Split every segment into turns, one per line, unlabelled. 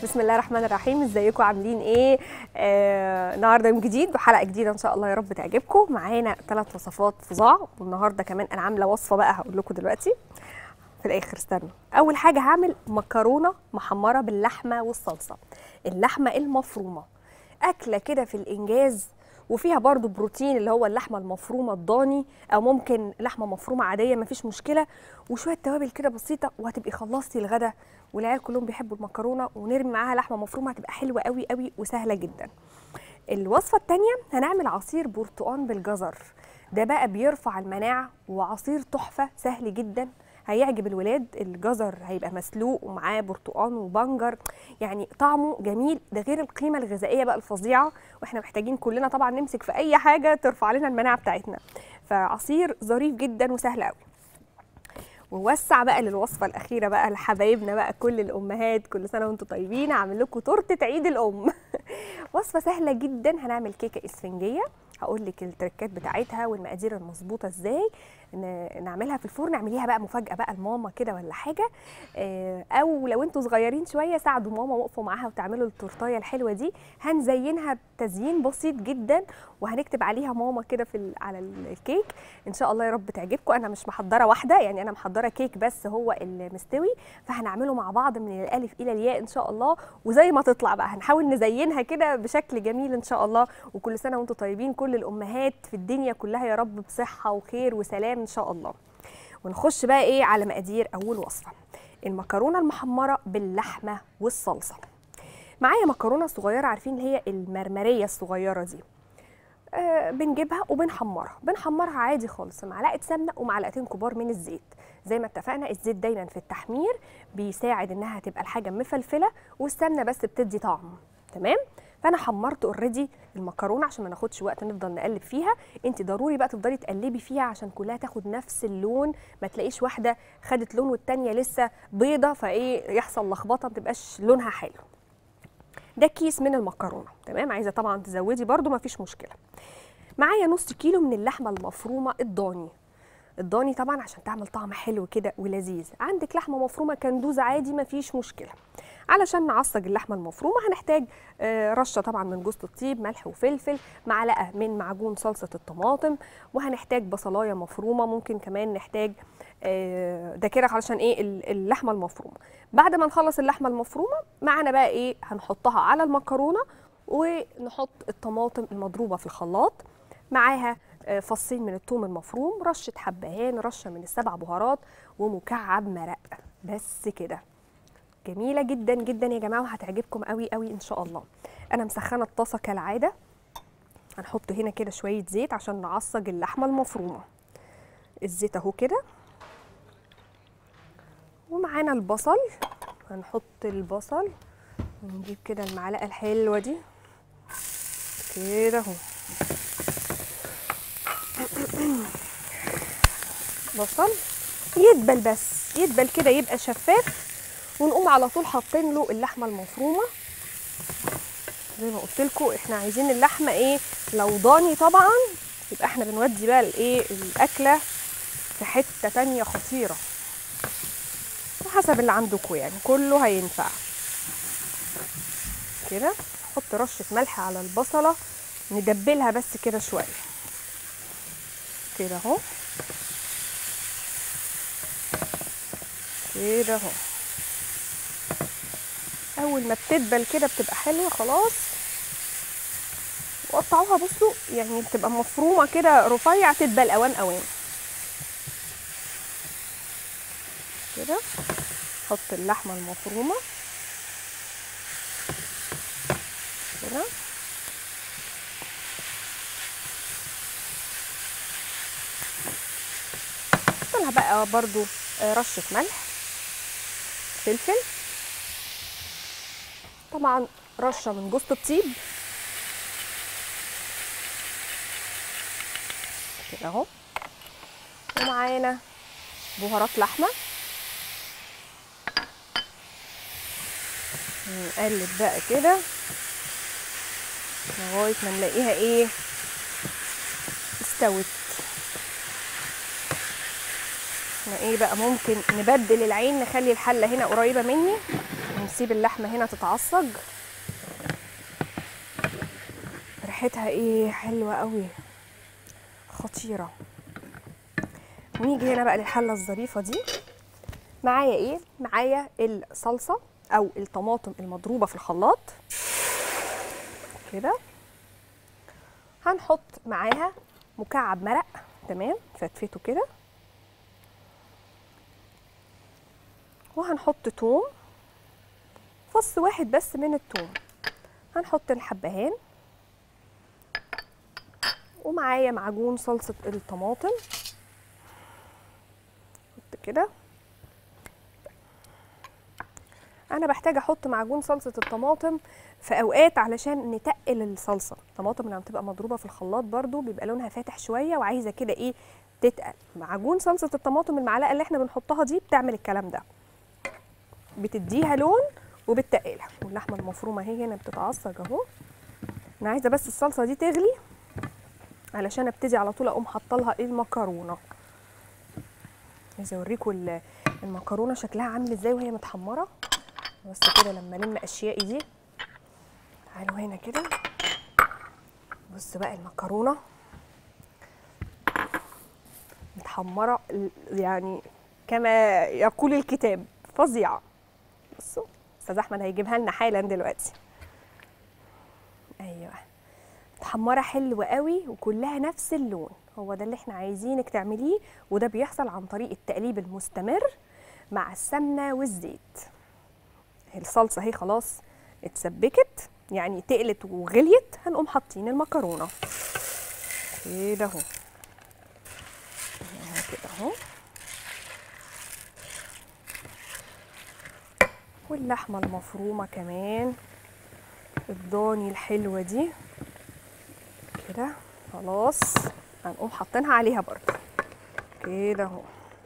بسم الله الرحمن الرحيم ازيكم عاملين ايه آه، النهارده يوم جديد وحلقه جديده ان شاء الله يا رب تعجبكم معانا ثلاث وصفات فظاع والنهارده كمان انا عامله وصفه بقى هقول لكم دلوقتي في الاخر استنوا اول حاجه هعمل مكرونه محمره باللحمه والصلصه اللحمه المفرومه اكله كده في الانجاز وفيها برضو بروتين اللي هو اللحمه المفرومه الضاني او ممكن لحمه مفرومه عاديه مفيش مشكله وشويه توابل كده بسيطه وهتبقي خلصتي الغدا والعيال كلهم بيحبوا المكرونه ونرمي معاها لحمه مفرومه هتبقى حلوه قوي قوي وسهله جدا الوصفه الثانيه هنعمل عصير برتقان بالجزر ده بقى بيرفع المناعه وعصير تحفه سهل جدا هيعجب الولاد الجزر هيبقى مسلوق ومعاه برتقان وبنجر يعني طعمه جميل ده غير القيمه الغذائيه بقى الفظيعه واحنا محتاجين كلنا طبعا نمسك في اي حاجه ترفع لنا المناعه بتاعتنا فعصير ظريف جدا وسهل قوي ووسع بقى للوصفه الاخيره بقى لحبايبنا بقى كل الامهات كل سنه وانتم طيبين هعمل لكم تورته عيد الام وصفه سهله جدا هنعمل كيكه اسفنجيه هقول لك التركات بتاعتها والمقادير المظبوطه ازاي ن- نعملها في الفرن اعمليها بقى مفاجاه بقى لماما كده ولا حاجه آه، او لو انتوا صغيرين شويه ساعدوا ماما وقفوا معاها وتعملوا التورتايه الحلوه دي هنزينها بتزيين بسيط جدا وهنكتب عليها ماما كده في ال- على ال- الكيك ان شاء الله يا رب تعجبكم انا مش محضره واحده يعني انا محضره كيك بس هو المستوي فهنعمله مع بعض من الالف الى الياء ان شاء الله وزي ما تطلع بقى هنحاول نزينها كده بشكل جميل ان شاء الله وكل سنه وانتم طيبين كل الامهات في الدنيا كلها يا رب بصحه وخير وسلام ان شاء الله ونخش بقى ايه على مقادير اول وصفه المكرونه المحمره باللحمه والصلصه معايا مكرونه صغيره عارفين اللي هي المرمريه الصغيره دي آه بنجيبها وبنحمرها بنحمرها عادي خالص معلقه سمنه ومعلقتين كبار من الزيت زي ما اتفقنا الزيت دايما في التحمير بيساعد انها تبقى الحاجه مفلفله والسمنه بس بتدي طعم تمام فانا حمرت اوريدي المكرونه عشان ما ناخدش وقت نفضل نقلب فيها انت ضروري بقى تفضلي تقلبي فيها عشان كلها تاخد نفس اللون ما تلاقيش واحده خدت لون والتانيه لسه بيضه فايه يحصل لخبطه ما تبقاش لونها حلو ده كيس من المكرونه تمام عايزه طبعا تزودي برده ما فيش مشكله معايا نص كيلو من اللحمه المفرومه الضاني الضاني طبعا عشان تعمل طعم حلو كده ولذيذ عندك لحمه مفرومه كندوز عادي ما فيش مشكله علشان نعصج اللحمه المفرومه هنحتاج آه، رشه طبعا من جوز الطيب ملح وفلفل معلقه من معجون صلصه الطماطم وهنحتاج بصلايه مفرومه ممكن كمان نحتاج آه، ده كده علشان ايه ال- اللحمه المفرومه بعد ما نخلص اللحمه المفرومه معانا بقى ايه هنحطها على المكرونه ونحط الطماطم المضروبه في الخلاط معاها آه، فصين من الثوم المفروم رشه حبهان رشه من السبع بهارات ومكعب مرق بس كده جميله جدا جدا يا جماعه وهتعجبكم قوي قوي ان شاء الله انا مسخنه الطاسه كالعاده هنحط هنا كده شويه زيت عشان نعصج اللحمه المفرومه الزيت اهو كده ومعانا البصل هنحط البصل ونجيب كده المعلقه الحلوه دي كده اهو بصل يدبل بس يدبل كده يبقى شفاف ونقوم على طول حاطين له اللحمه المفرومه زي ما قلت لكم احنا عايزين اللحمه ايه لو ضاني طبعا يبقى احنا بنودي بقى الايه الاكله في حته تانية خطيره وحسب اللي عندكم يعني كله هينفع كده نحط رشه ملح على البصله ندبلها بس كده شويه كده اهو كده اهو اول ما بتدبل كده بتبقى حلوه خلاص وقطعوها بصوا يعني بتبقى مفرومه كده رفيع تدبل اوان اوان كده حط اللحمه المفرومه كده حط لها بقى برضو آه، رشه ملح فلفل طبعا رشه من جوز الطيب كده اهو ومعانا بهارات لحمه نقلب بقى كده لغايه ما نلاقيها ايه استوت احنا ايه بقى ممكن نبدل العين نخلي الحله هنا قريبه مني نسيب اللحمه هنا تتعصج ريحتها ايه حلوه قوي خطيره ونيجي هنا بقى للحله الظريفه دي معايا ايه معايا الصلصه او الطماطم المضروبه في الخلاط كده هنحط معاها مكعب مرق تمام فتفته كده وهنحط توم فص واحد بس من التوم هنحط الحبهان ومعايا معجون صلصة الطماطم حط كده انا بحتاج احط معجون صلصة الطماطم في اوقات علشان نتقل الصلصة الطماطم لما بتبقى مضروبة في الخلاط برضو بيبقى لونها فاتح شوية وعايزة كده ايه تتقل معجون صلصة الطماطم المعلقة اللي احنا بنحطها دي بتعمل الكلام ده بتديها لون وبتقلها واللحمه المفرومه اهي هنا بتتعصج اهو انا عايزه بس الصلصه دي تغلي علشان ابتدي على طول اقوم حاطه لها المكرونه عايزه اوريكم ال- المكرونه شكلها عامل ازاي وهي متحمره بس كده لما الم اشيائي دي تعالوا هنا كده بص بقى المكرونه متحمره ال- يعني كما يقول الكتاب فظيعه بصوا استاذ احمد هيجيبها لنا حالا دلوقتي ايوه متحمره حلوه قوي وكلها نفس اللون هو ده اللي احنا عايزينك تعمليه وده بيحصل عن طريق التقليب المستمر مع السمنه والزيت الصلصه اهي خلاص اتسبكت يعني تقلت وغليت هنقوم حاطين المكرونه كده اهو أهو كده اهو واللحمة المفرومة كمان الضاني الحلوة دي كده خلاص هنقوم حاطينها عليها برضه كده اهو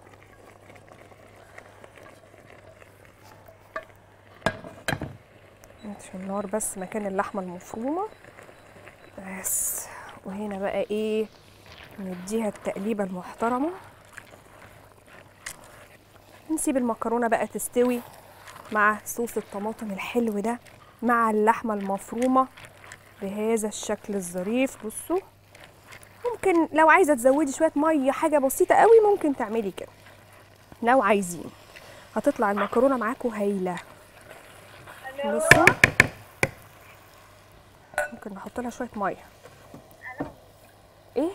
نطفي النار بس مكان اللحمة المفرومة بس وهنا بقى ايه نديها التقليبة المحترمة نسيب المكرونة بقى تستوي مع صوص الطماطم الحلو ده مع اللحمة المفرومة بهذا الشكل الظريف بصوا ممكن لو عايزة تزودي شوية مية حاجة بسيطة قوي ممكن تعملي كده لو عايزين هتطلع المكرونة معاكم هايلة بصوا ممكن نحط لها شوية مية ايه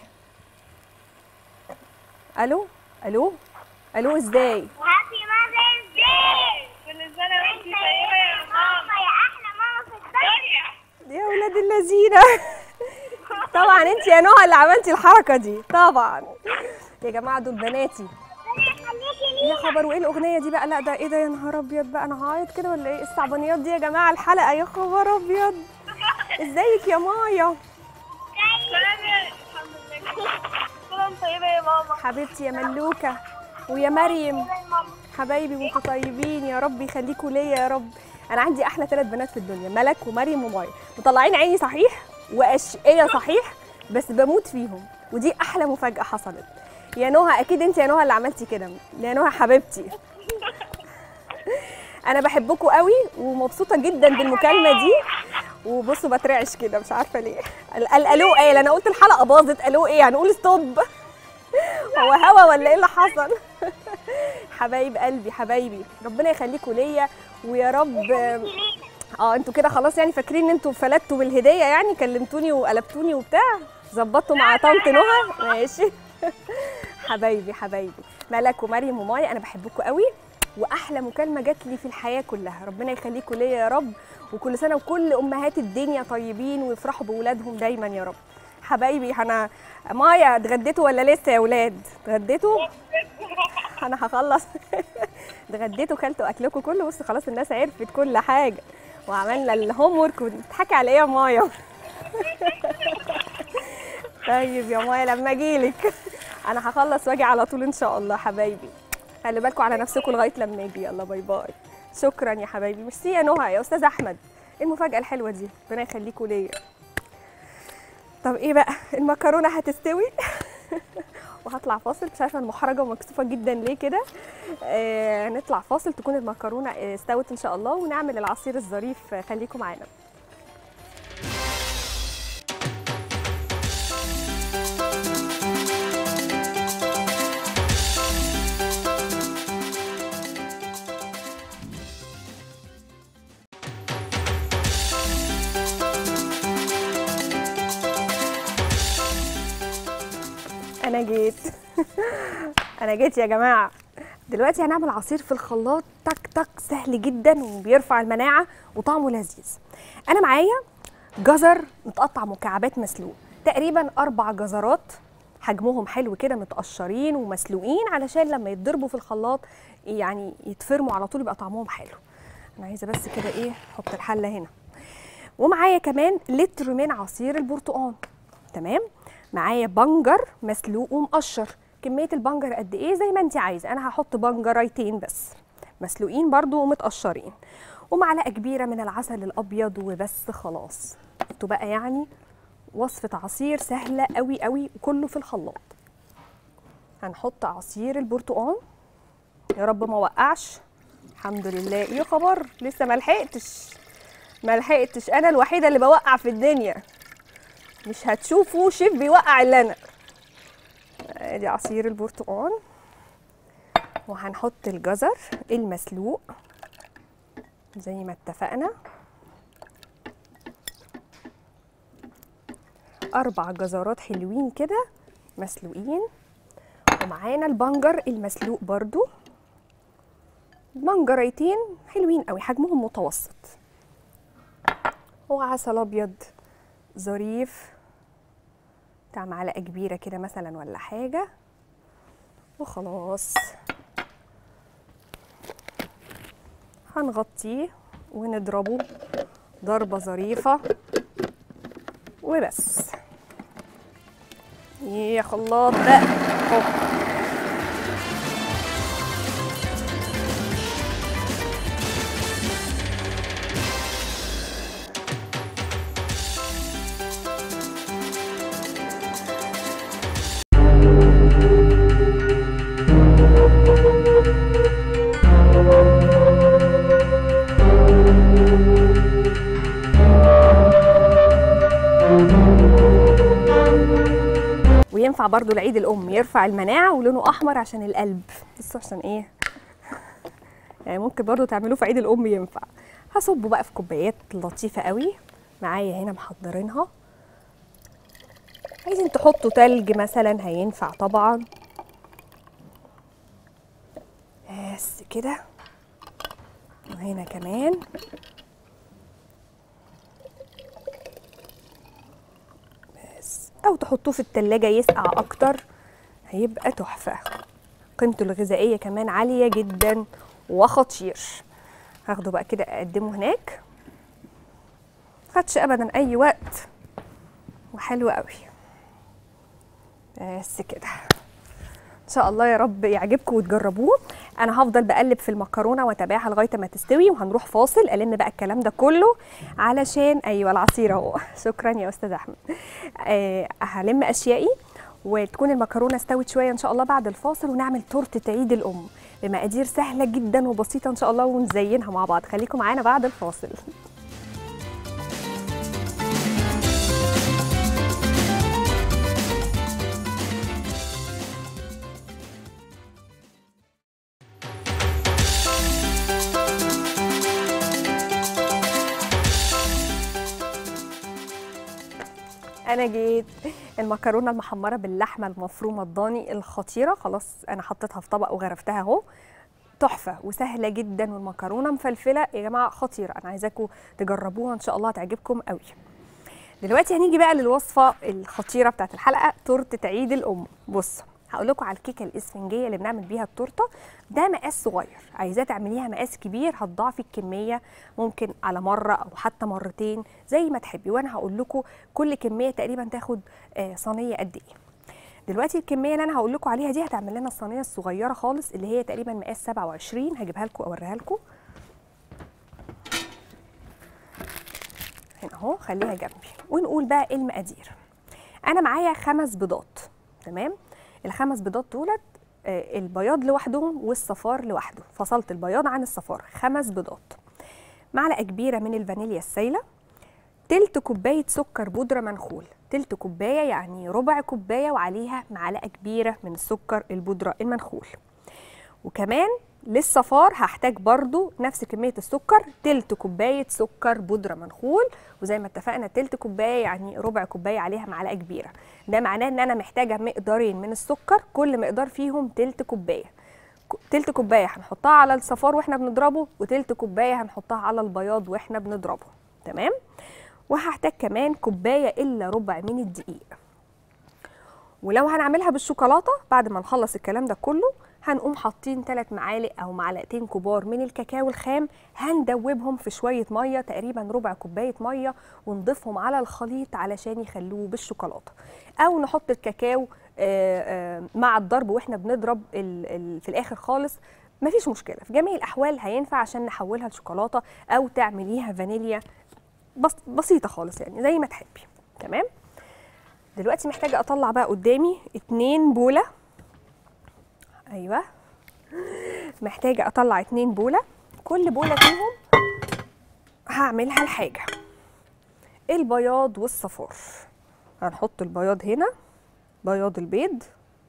الو الو الو ازاي
هابي ماذرز داي كل سنة وانت طيبة يا ماما يا أحلى ماما في الدنيا
يا ولاد اللذينة طبعا انت يا نهى اللي عملتي الحركة دي طبعا يا جماعة دول بناتي
ربنا يخليكي
يا خبر وايه الاغنية دي بقى لا ده ايه ده يا نهار ابيض بقى انا هعيط كده ولا ايه الصعبانيات دي يا جماعة الحلقة يا خبر ابيض ازيك يا مايا
لي الحمد لله كل سنة وانت طيبة يا ماما
حبيبتي يا ملوكة ويا مريم
طيبة يا ماما
حبايبي وانتوا طيبين يا رب يخليكوا ليا يا رب انا عندي احلى ثلاث بنات في الدنيا ملك ومريم ومايا مطلعين عيني صحيح واشقيه صحيح بس بموت فيهم ودي احلى مفاجاه حصلت يا نهى اكيد انت يا نهى اللي عملتي كده يا نهى حبيبتي انا بحبكم قوي ومبسوطه جدا بالمكالمه دي وبصوا بترعش كده مش عارفه ليه ال- ال- الو ايه انا قلت الحلقه باظت الو ايه هنقول ستوب هو هوا ولا ايه اللي حصل حبايب قلبي حبايبي ربنا يخليكم ليا ويا رب اه انتوا كده خلاص يعني فاكرين ان انتوا فلتوا بالهديه يعني كلمتوني وقلبتوني وبتاع ظبطتوا مع طنط نهى ماشي حبايبي حبايبي ملك ومريم ومايا انا بحبكم قوي واحلى مكالمه جات لي في الحياه كلها ربنا يخليكم ليا يا رب وكل سنه وكل امهات الدنيا طيبين ويفرحوا باولادهم دايما يا رب حبايبي انا مايا اتغديتوا ولا لسه يا اولاد اتغديتوا انا هخلص اتغديتوا كلتوا اكلكم كله بص خلاص الناس عرفت كل حاجه وعملنا الهوم ورك وبتضحكي على ايه يا مايا طيب يا مايا لما اجيلك انا هخلص واجي على طول ان شاء الله حبايبي خلي بالكم على نفسكم لغايه لما اجي يلا باي باي شكرا يا حبايبي ميرسي يا نهى يا استاذ احمد ايه المفاجاه الحلوه دي ربنا يخليكم ليا طب ايه بقى المكرونه هتستوي وهطلع نطلع فاصل مش عارفه انا محرجه ومكسوفه جدا ليه كده آه نطلع فاصل تكون المكرونه آه، استوت ان شاء الله ونعمل العصير الظريف آه، خليكم معانا انا جيت انا جيت يا جماعه دلوقتي هنعمل عصير في الخلاط تك تك سهل جدا وبيرفع المناعه وطعمه لذيذ انا معايا جزر متقطع مكعبات مسلوق تقريبا اربع جزرات حجمهم حلو كده متقشرين ومسلوقين علشان لما يتضربوا في الخلاط يعني يتفرموا على طول يبقى طعمهم حلو انا عايزه بس كده ايه احط الحله هنا ومعايا كمان لتر من عصير البرتقال تمام معايا بنجر مسلوق ومقشر كميه البنجر قد ايه زي ما انت عايزه انا هحط بنجريتين بس مسلوقين برضو ومتقشرين ومعلقه كبيره من العسل الابيض وبس خلاص شفتوا بقى يعني وصفه عصير سهله قوي قوي وكله في الخلاط هنحط عصير البرتقال يا رب ما وقعش الحمد لله يا خبر لسه ما لحقتش ما لحقتش انا الوحيده اللي بوقع في الدنيا مش هتشوفوا شيف بيوقع الا انا ادي عصير البرتقال وهنحط الجزر المسلوق زي ما اتفقنا اربع جزرات حلوين كده مسلوقين ومعانا البنجر المسلوق برضو بنجريتين حلوين قوي حجمهم متوسط وعسل ابيض ظريف بتاع معلقه كبيره كده مثلا ولا حاجه وخلاص هنغطيه ونضربه ضربه ظريفه وبس يا خلاط بقى اهو وينفع برضو لعيد الام يرفع المناعه ولونه احمر عشان القلب بصوا عشان ايه يعني ممكن برضو تعملوه في عيد الام ينفع هصبه بقى في كوبايات لطيفه قوي معايا هنا محضرينها عايزين تحطوا تلج مثلا هينفع طبعا بس كده وهنا كمان بس او تحطوه في التلاجة يسقع اكتر هيبقى تحفة قيمته الغذائية كمان عالية جدا وخطير هاخده بقى كده اقدمه هناك خدش ابدا اي وقت وحلو قوي بس كده ان شاء الله يا رب يعجبكم وتجربوه انا هفضل بقلب في المكرونه واتابعها لغايه ما تستوي وهنروح فاصل الم بقى الكلام ده كله علشان ايوه العصير اهو شكرا يا استاذ احمد آه هلم اشيائي وتكون المكرونه استوت شويه ان شاء الله بعد الفاصل ونعمل تورته عيد الام بمقادير سهله جدا وبسيطه ان شاء الله ونزينها مع بعض خليكم معانا بعد الفاصل انا جيت المكرونه المحمره باللحمه المفرومه الضاني الخطيره خلاص انا حطيتها في طبق وغرفتها اهو تحفه وسهله جدا والمكرونه مفلفله يا جماعه خطيره انا عايزاكم تجربوها ان شاء الله هتعجبكم قوي دلوقتي هنيجي بقى للوصفه الخطيره بتاعت الحلقه تورته عيد الام بص هقول لكم على الكيكه الاسفنجيه اللي بنعمل بيها التورته ده مقاس صغير عايزاه تعمليها مقاس كبير هتضاعفي الكميه ممكن على مره او حتى مرتين زي ما تحبي وانا هقول لكم كل كميه تقريبا تاخد آه، صينيه قد ايه دلوقتي الكميه اللي انا هقول لكم عليها دي هتعمل لنا الصينيه الصغيره خالص اللي هي تقريبا مقاس 27 هجيبها لكم اوريها لكم هنا اهو خليها جنبي ونقول بقى ايه المقادير انا معايا خمس بيضات تمام الخمس بيضات دولت آه، البياض لوحدهم والصفار لوحده فصلت البياض عن الصفار خمس بيضات معلقه كبيره من الفانيليا السايله تلت كوبايه سكر بودره منخول تلت كوبايه يعني ربع كوبايه وعليها معلقه كبيره من السكر البودره المنخول وكمان للصفار هحتاج برضو نفس كمية السكر تلت كوباية سكر بودرة منخول وزي ما اتفقنا تلت كوباية يعني ربع كوباية عليها معلقة كبيرة ده معناه ان انا محتاجة مقدارين من السكر كل مقدار فيهم تلت كوباية ك- تلت كوباية هنحطها على الصفار واحنا بنضربه وتلت كوباية هنحطها على البياض واحنا بنضربه تمام وهحتاج كمان كوباية الا ربع من الدقيق ولو هنعملها بالشوكولاته بعد ما نخلص الكلام ده كله هنقوم حاطين 3 معالق او معلقتين كبار من الكاكاو الخام هندوبهم في شويه ميه تقريبا ربع كوبايه ميه ونضيفهم على الخليط علشان يخلوه بالشوكولاته او نحط الكاكاو آه، آه، مع الضرب واحنا بنضرب ال- ال- في الاخر خالص مفيش مشكله في جميع الاحوال هينفع عشان نحولها لشوكولاته او تعمليها فانيليا بس بسيطه خالص يعني زي ما تحبي تمام دلوقتي محتاجة أطلع بقى قدامي اتنين بولة أيوة محتاجة أطلع اتنين بولة كل بولة فيهم هعملها الحاجة البياض والصفار هنحط البياض هنا بياض البيض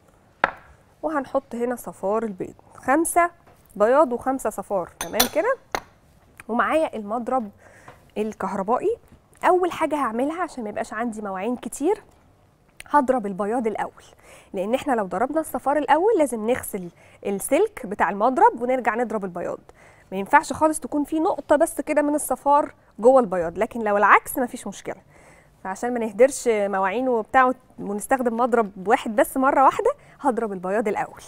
وهنحط هنا صفار البيض خمسة بياض وخمسة صفار تمام كده ومعايا المضرب الكهربائي أول حاجة هعملها عشان ما يبقاش عندي مواعين كتير هضرب البياض الاول لان احنا لو ضربنا الصفار الاول لازم نغسل السلك بتاع المضرب ونرجع نضرب البياض ما ينفعش خالص تكون في نقطه بس كده من الصفار جوه البياض لكن لو العكس مفيش مشكله فعشان ما نهدرش مواعين وبتاع ونستخدم مضرب واحد بس مره واحده هضرب البياض الاول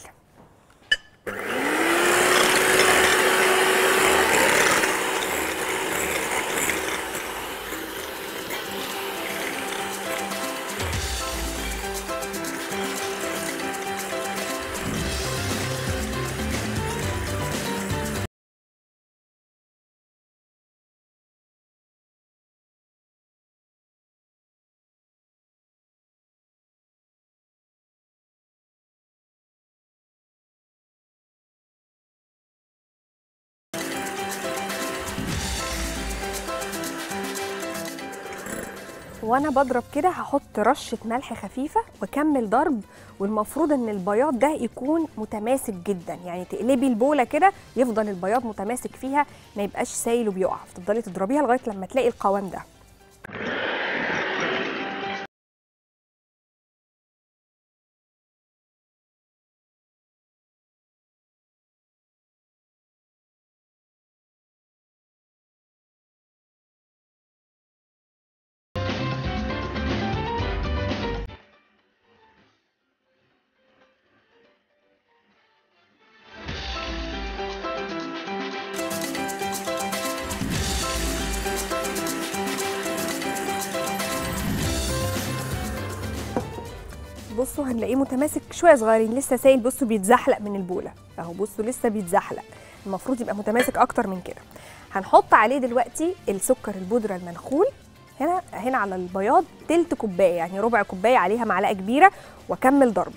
وانا بضرب كده هحط رشه ملح خفيفه واكمل ضرب والمفروض ان البياض ده يكون متماسك جدا يعني تقلبي البوله كده يفضل البياض متماسك فيها ما يبقاش سايل وبيقع تفضلي تضربيها لغايه لما تلاقي القوام ده بصوا هنلاقيه متماسك شويه صغيرين لسه سايل بصوا بيتزحلق من البوله اهو بصوا لسه بيتزحلق المفروض يبقى متماسك اكتر من كده هنحط عليه دلوقتي السكر البودره المنخول هنا هنا على البياض تلت كوبايه يعني ربع كوبايه عليها معلقه كبيره واكمل ضرب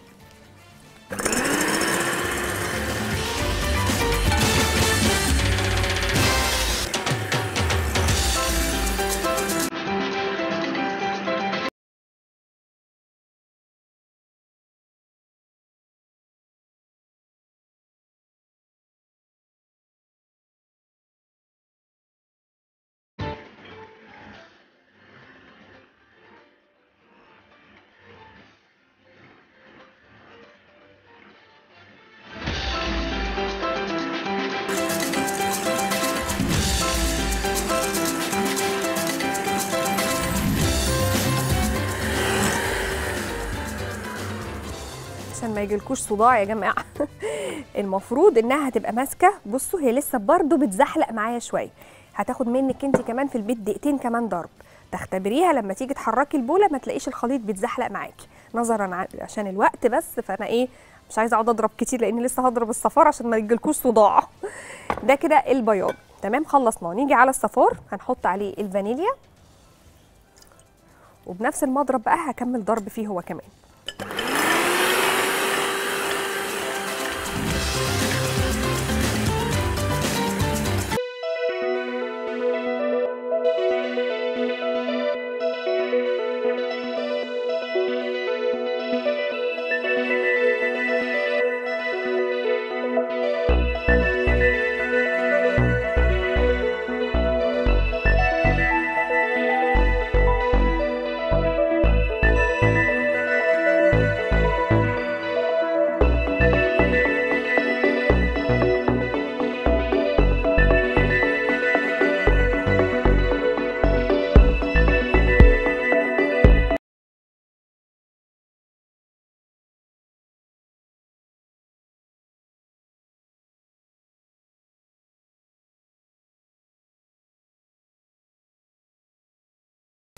عشان ما يجيلكوش صداع يا جماعه المفروض انها هتبقى ماسكه بصوا هي لسه برضو بتزحلق معايا شويه هتاخد منك انت كمان في البيت دقيقتين كمان ضرب تختبريها لما تيجي تحركي البوله ما تلاقيش الخليط بيتزحلق معاكي نظرا ع- عشان الوقت بس فانا ايه مش عايزه اقعد اضرب كتير لان لسه هضرب الصفار عشان ما يجيلكوش صداع ده كده البياض تمام خلصنا نيجي على الصفار هنحط عليه الفانيليا وبنفس المضرب بقى هكمل ضرب فيه هو كمان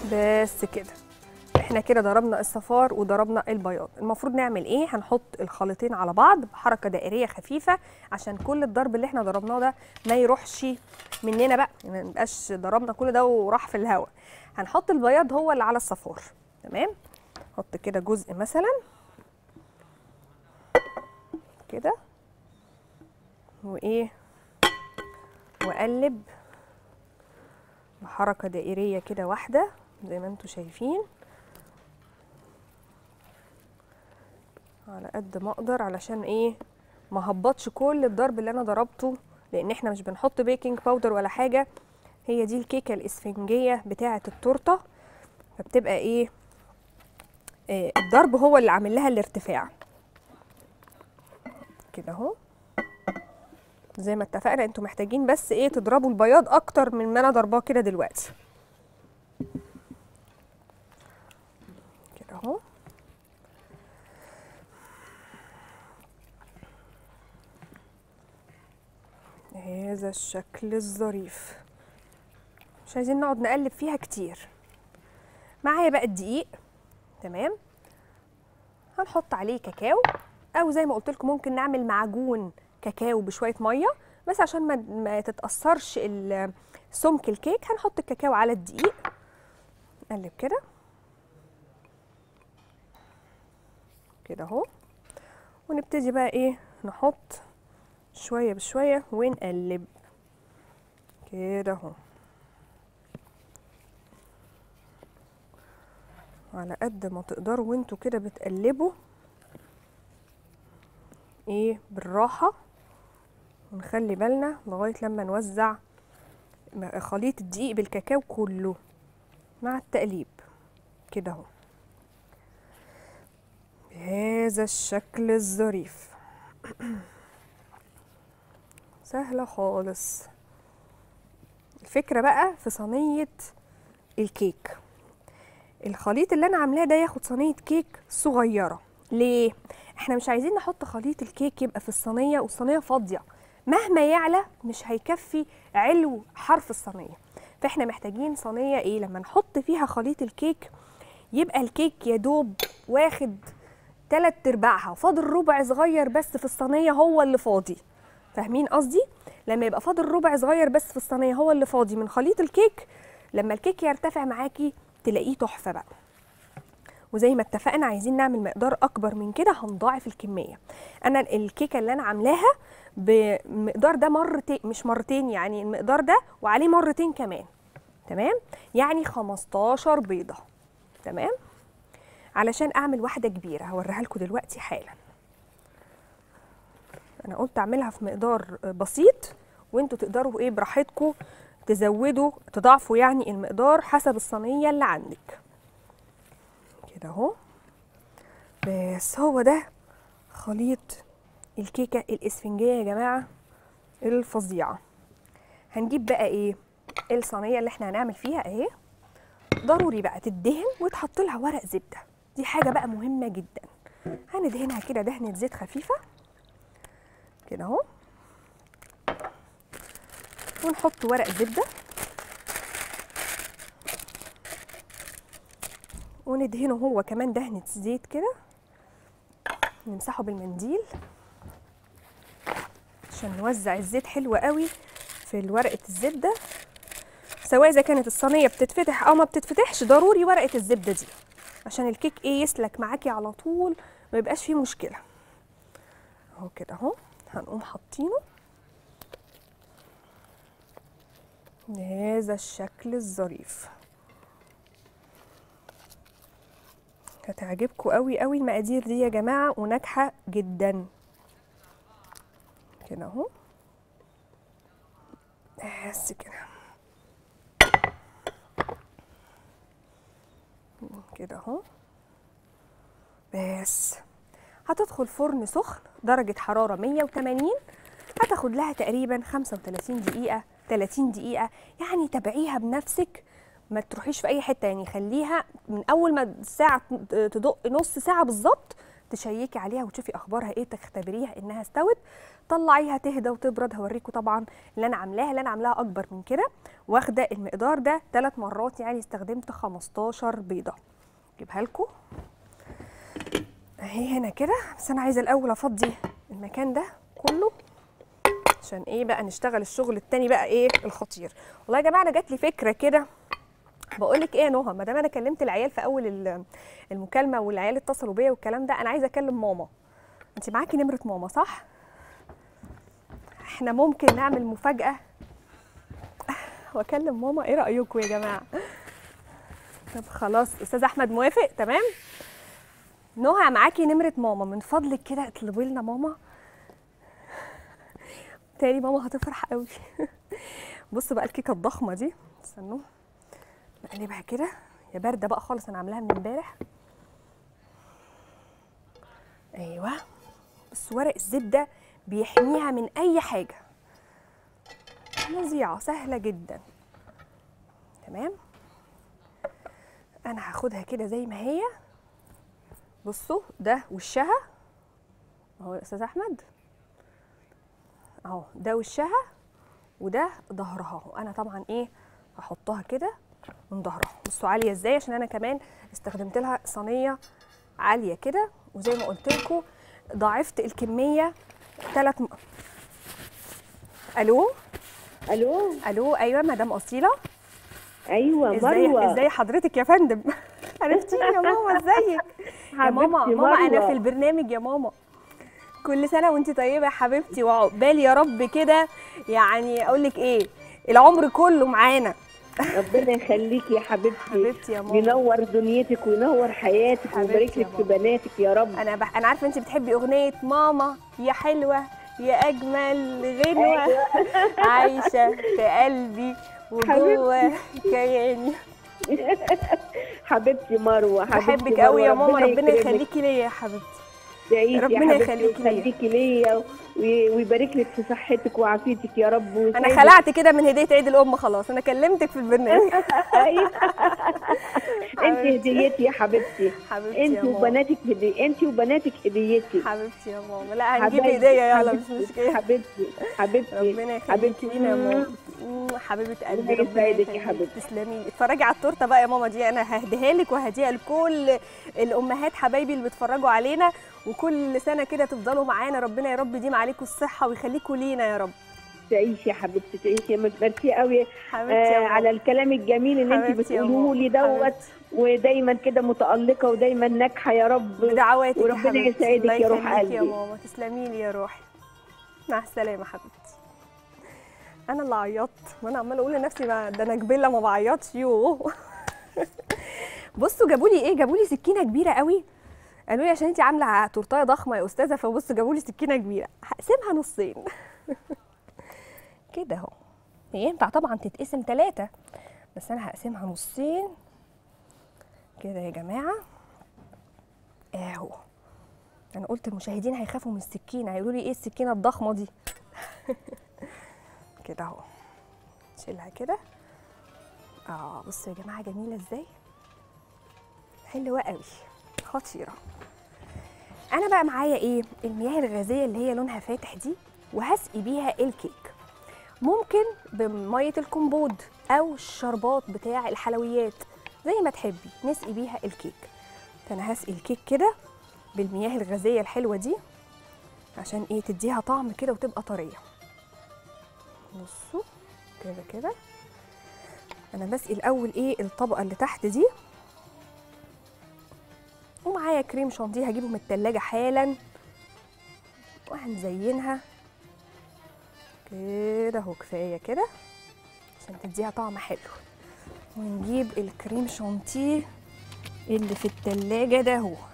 بس كده احنا كده ضربنا الصفار وضربنا البياض المفروض نعمل ايه هنحط الخليطين على بعض بحركه دائريه خفيفه عشان كل الضرب اللي احنا ضربناه ده ما يروحش مننا بقى ما نبقاش ضربنا كل ده وراح في الهواء هنحط البياض هو اللي على الصفار تمام نحط كده جزء مثلا كده وايه واقلب بحركه دائريه كده واحده زي ما انتم شايفين على قد ما اقدر علشان ايه ما هبطش كل الضرب اللي انا ضربته لان احنا مش بنحط بيكنج باودر ولا حاجه هي دي الكيكه الاسفنجيه بتاعه التورته فبتبقى ايه آه الضرب هو اللي عامل لها الارتفاع كده اهو زي ما اتفقنا انتوا محتاجين بس ايه تضربوا البياض اكتر من ما انا ضرباه كده دلوقتي كده اهو هذا الشكل الظريف مش عايزين نقعد نقلب فيها كتير معايا بقى الدقيق تمام هنحط عليه كاكاو او زي ما قلت لكم ممكن نعمل معجون كاكاو بشويه ميه بس عشان ما, ما تتاثرش ال- سمك الكيك هنحط الكاكاو على الدقيق نقلب كده كده اهو ونبتدي بقى ايه نحط شويه بشويه ونقلب كده اهو على قد ما تقدروا وانتوا كده بتقلبوا ايه بالراحه ونخلي بالنا لغايه لما نوزع م- خليط الدقيق بالكاكاو كله مع التقليب كده اهو بهذا الشكل الظريف سهلة خالص الفكرة بقى في صينية الكيك الخليط اللي انا عاملاه ده ياخد صينية كيك صغيرة ليه؟ احنا مش عايزين نحط خليط الكيك يبقى في الصينية والصينية فاضية مهما يعلى مش هيكفي علو حرف الصينية فاحنا محتاجين صينية ايه لما نحط فيها خليط الكيك يبقى الكيك يا دوب واخد تلات ارباعها وفاضل ربع صغير بس في الصينية هو اللي فاضي فاهمين قصدي لما يبقى فاضل ربع صغير بس في الصينيه هو اللي فاضي من خليط الكيك لما الكيك يرتفع معاكي تلاقيه تحفه بقى وزي ما اتفقنا عايزين نعمل مقدار اكبر من كده هنضاعف الكميه انا الكيكه اللي انا عاملاها بمقدار ده مرتين مش مرتين يعني المقدار ده وعليه مرتين كمان تمام يعني 15 بيضه تمام علشان اعمل واحده كبيره هوريها لكم دلوقتي حالا انا قلت اعملها في مقدار بسيط وانتوا تقدروا ايه براحتكم تزودوا تضاعفوا يعني المقدار حسب الصينيه اللي عندك كده اهو بس هو ده خليط الكيكه الاسفنجيه يا جماعه الفظيعه هنجيب بقى ايه الصينيه اللي احنا هنعمل فيها اهي ضروري بقى تدهن وتحط لها ورق زبده دي حاجه بقى مهمه جدا هندهنها كده دهنه زيت خفيفه كده اهو ونحط ورق زبده وندهنه هو كمان دهنه زيت كده نمسحه بالمنديل عشان نوزع الزيت حلو قوي في ورقه الزبده سواء اذا كانت الصينيه بتتفتح او ما بتتفتحش ضروري ورقه الزبده دي عشان الكيك ايه يسلك معاكي على طول ما يبقاش فيه مشكله اهو كده اهو هنقوم حاطينه بهذا الشكل الظريف هتعجبكم قوي قوي المقادير دي يا جماعه وناجحه جدا كده اهو بس كده كده اهو بس هتدخل فرن سخن درجة حرارة 180 هتاخد لها تقريبا 35 دقيقة 30 دقيقة يعني تابعيها بنفسك ما تروحيش في أي حتة يعني خليها من أول ما الساعة تدق نص ساعة بالظبط تشيكي عليها وتشوفي اخبارها ايه تختبريها انها استوت طلعيها تهدى وتبرد هوريكم طبعا اللي انا عاملاها اللي انا عاملاها اكبر من كده واخده المقدار ده ثلاث مرات يعني استخدمت 15 بيضه اجيبها لكم اهي هنا كده بس انا عايزه الاول افضي المكان ده كله عشان ايه بقى نشتغل الشغل التاني بقى ايه الخطير والله يا جماعه انا جات لي فكره كده بقول لك ايه يا نهى ما دام انا كلمت العيال في اول ال- المكالمه والعيال اتصلوا بيا والكلام ده انا عايزه اكلم ماما انت معاكي نمره ماما صح احنا ممكن نعمل مفاجاه واكلم ماما ايه رايكم يا جماعه طب خلاص استاذ احمد موافق تمام نهى معاكي نمره ماما من فضلك كده اطلبي لنا ماما تاني ماما هتفرح قوي بصوا بقى الكيكه الضخمه دي استنوا نقلبها كده يا بارده بقى خالص انا عاملاها من امبارح ايوه بس ورق الزبده بيحميها من اي حاجه فظيعه سهله جدا تمام انا هاخدها كده زي ما هي بصوا ده وشها اهو يا استاذ احمد اهو ده وشها وده ظهرها وانا طبعا ايه هحطها كده من ظهرها بصوا عاليه ازاي عشان انا كمان استخدمت لها صينيه عاليه كده وزي ما قلت لكم ضاعفت الكميه ثلاث م... الو
الو
الو ايوه مدام اصيله
ايوه
ازاي
مروه
ازاي حضرتك يا فندم عرفتيني يا ماما ازيك يا ماما
حبيبتي
ماما انا
مروة.
في البرنامج يا ماما كل سنه وانت طيبه يا حبيبتي وعقبال يا رب كده يعني اقول لك ايه العمر كله معانا
ربنا يخليكي يا حبيبتي
حبيبتي يا ماما
وينور دنيتك وينور حياتك
حبيبتي
ويبارك
يا
لك في
ماما.
بناتك يا رب
انا بح... انا عارفه انت بتحبي اغنيه ماما يا حلوه يا اجمل غنوه عايشه في قلبي وجوه كياني
حبيبتي مروه حبيبتي
بحبك قوي يا
مروة.
ماما ربنا
يكرمك.
يخليكي ليا يا حبيبتي
تعيشي يا
ربنا
حبيبتي
يخليكي ليا.
ويخليكي ليا وي- ويبارك لك في صحتك وعافيتك يا رب
انا
ويسعدك.
خلعت كده من هديه عيد الام خلاص انا كلمتك في البرنامج
أيوة. انت
حبيبتي.
هديتي يا حبيبتي
حبيبتي يا
انت
ماما
وبناتك هدي انت وبناتك هديتي
حبيبتي يا ماما لا هنجيب
حبايبي،
هديه يلا مش
حبيبتي،
مشكله
حبيبتي حبيبتي
ربنا يخليكي
حبيبتي
لينا يا ماما مم، حبيبه قلبي
ربنا
ربنا
يسعدك يا
يخليكي.
حبيبتي.
تسلمي لي اتفرجي على التورته بقى يا ماما دي انا ههديها لك وهديها لكل الامهات حبايبي اللي بيتفرجوا علينا وكل سنه كده تفضلوا معانا ربنا يا رب يديم عليكم الصحه ويخليكم لينا يا رب
تعيشي يا حبيبتي تعيشي يا ميرسي قوي
حبيبتي يا
آه
ماما
على الكلام الجميل اللي انت
حبيبتي يا
بتقولوه لي
ماما.
دوت ودايما كده متألقة ودايما ناجحة يا رب
بدعواتك يا
وربنا
حبيبتي
يسعدك
الله
يا روح
يخليكي يا
قلبي.
ماما تسلمي لي يا روحي مع السلامه حبيبتي انا اللي عيطت وانا عماله اقول لنفسي ما ده انا جبله ما بعيطش يوه بصوا جابوا لي ايه جابوا لي سكينه كبيره قوي قالوا لي عشان انت عامله تورتايه ضخمه يا استاذه فبصوا جابوا لي سكينه كبيره هقسمها نصين كده اهو هي ينفع طبعا تتقسم ثلاثه بس انا هقسمها نصين كده يا جماعه اهو انا قلت المشاهدين هيخافوا من السكينه هيقولوا لي ايه السكينه الضخمه دي كده اهو نشيلها كده اه بصوا يا جماعه جميله ازاي حلوه قوي خطيره انا بقى معايا ايه المياه الغازيه اللي هي لونها فاتح دي وهسقي بيها الكيك ممكن بميه الكمبود او الشربات بتاع الحلويات زي ما تحبي نسقي بيها الكيك فانا هسقي الكيك كده بالمياه الغازيه الحلوه دي عشان ايه تديها طعم كده وتبقى طريه بصوا كده كده انا بسقي الاول ايه الطبقه اللي تحت دي ومعايا كريم شانتيه هجيبه من التلاجة حالا وهنزينها كده اهو كفايه كده عشان تديها طعم حلو ونجيب الكريم شانتيه اللي في التلاجة ده اهو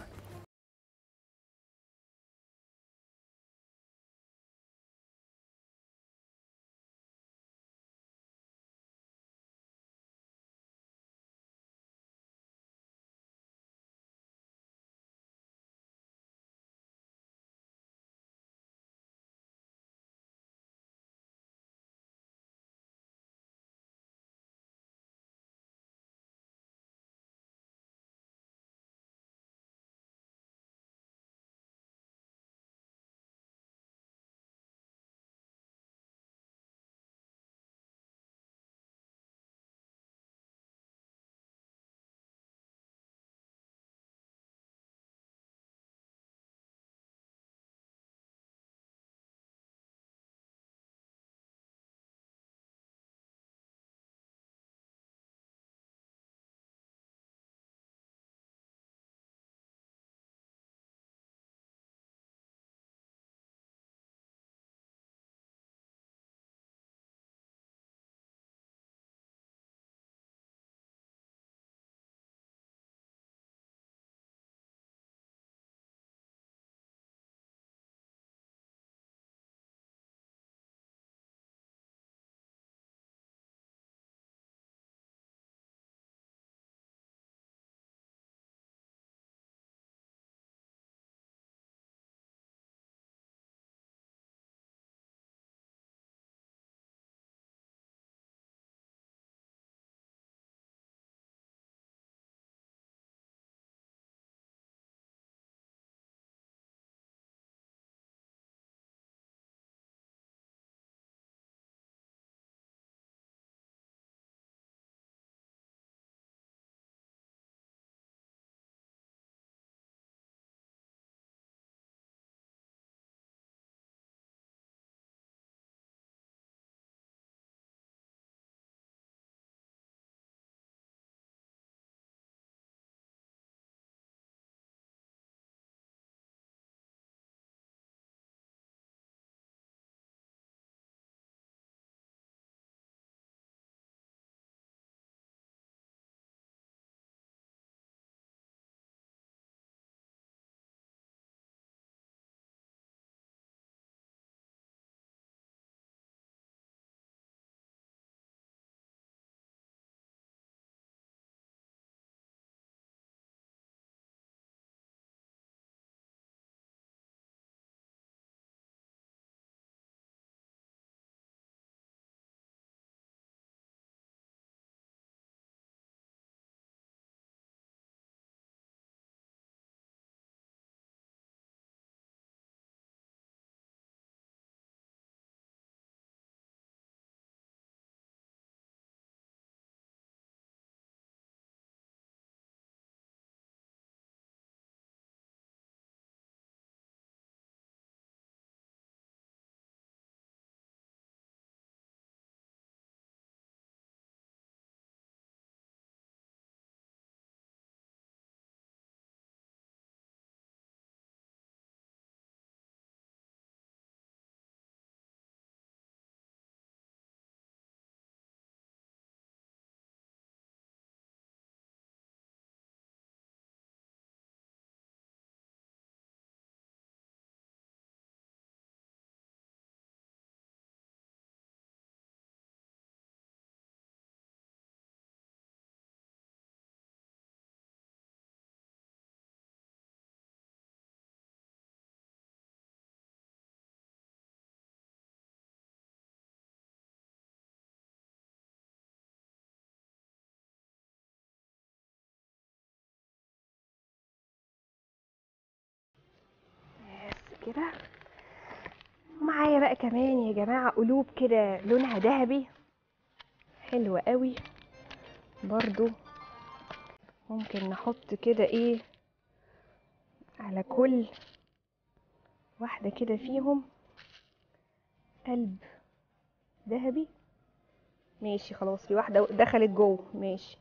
كده ومعايا بقى كمان يا جماعه قلوب كده لونها ذهبي حلوه قوي برضو ممكن نحط كده ايه على كل واحده كده فيهم قلب ذهبي ماشي خلاص في واحده دخلت جوه ماشي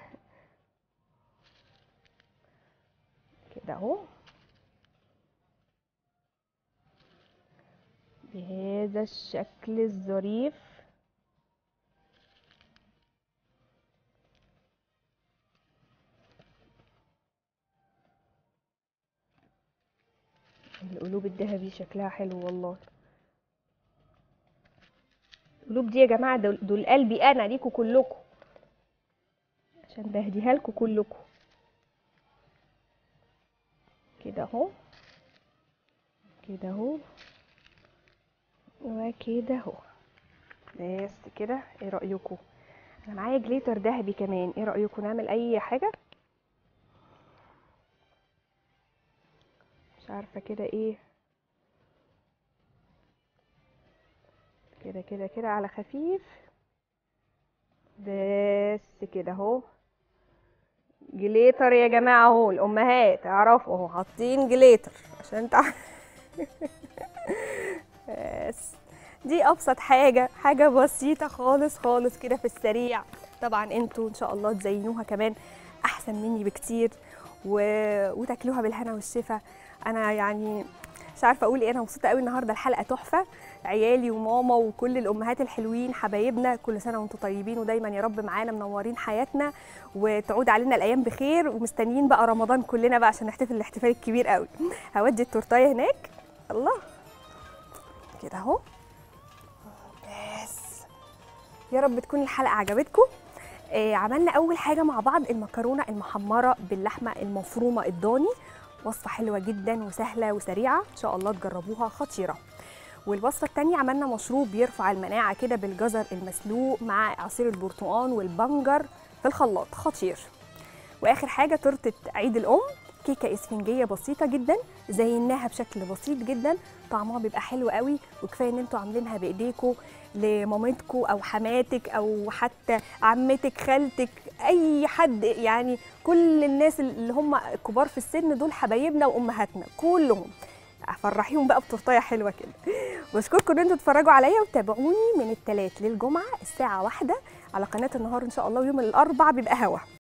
كده اهو بهذا الشكل الظريف القلوب الذهبي شكلها حلو والله القلوب دي يا جماعه دول, دول قلبي انا ليكوا كلكم عشان بهديها لكم كلكم كده اهو كده اهو وكده اهو بس كده ايه رايكم انا معايا جليتر ذهبي كمان ايه رايكم نعمل اي حاجه مش عارفه كده ايه كده كده كده على خفيف بس كده اهو جليتر يا جماعه اهو الامهات اعرفوا اهو حاطين جليتر عشان تع... بس دي ابسط حاجه حاجه بسيطه خالص خالص كده في السريع طبعا انتوا ان شاء الله تزينوها كمان احسن مني بكتير و... وتاكلوها بالهنا والشفا انا يعني مش عارفه اقول ايه انا مبسوطه قوي النهارده الحلقه تحفه عيالي وماما وكل الامهات الحلوين حبايبنا كل سنه وانتم طيبين ودايما يا رب معانا منورين حياتنا وتعود علينا الايام بخير ومستنيين بقى رمضان كلنا بقى عشان نحتفل الاحتفال الكبير قوي هودي التورتايه هناك الله كده اهو بس يا رب تكون الحلقه عجبتكم آه عملنا اول حاجه مع بعض المكرونه المحمره باللحمه المفرومه الضاني وصفه حلوه جدا وسهله وسريعه ان شاء الله تجربوها خطيره والوصفه الثانيه عملنا مشروب يرفع المناعه كده بالجزر المسلوق مع عصير البرتقال والبنجر في الخلاط خطير واخر حاجه تورته عيد الام كيكه اسفنجيه بسيطه جدا زيناها بشكل بسيط جدا طعمها بيبقى حلو قوي وكفايه ان انتوا عاملينها بايديكم لمامتكم او حماتك او حتى عمتك خالتك اي حد يعني كل الناس اللي هم كبار في السن دول حبايبنا وامهاتنا كلهم افرحيهم بقى بتورتايه حلوه كده بشكركم ان انتوا تتفرجوا عليا وتابعوني من الثلاث للجمعه الساعه واحدة على قناه النهار ان شاء الله ويوم الاربع بيبقى هوا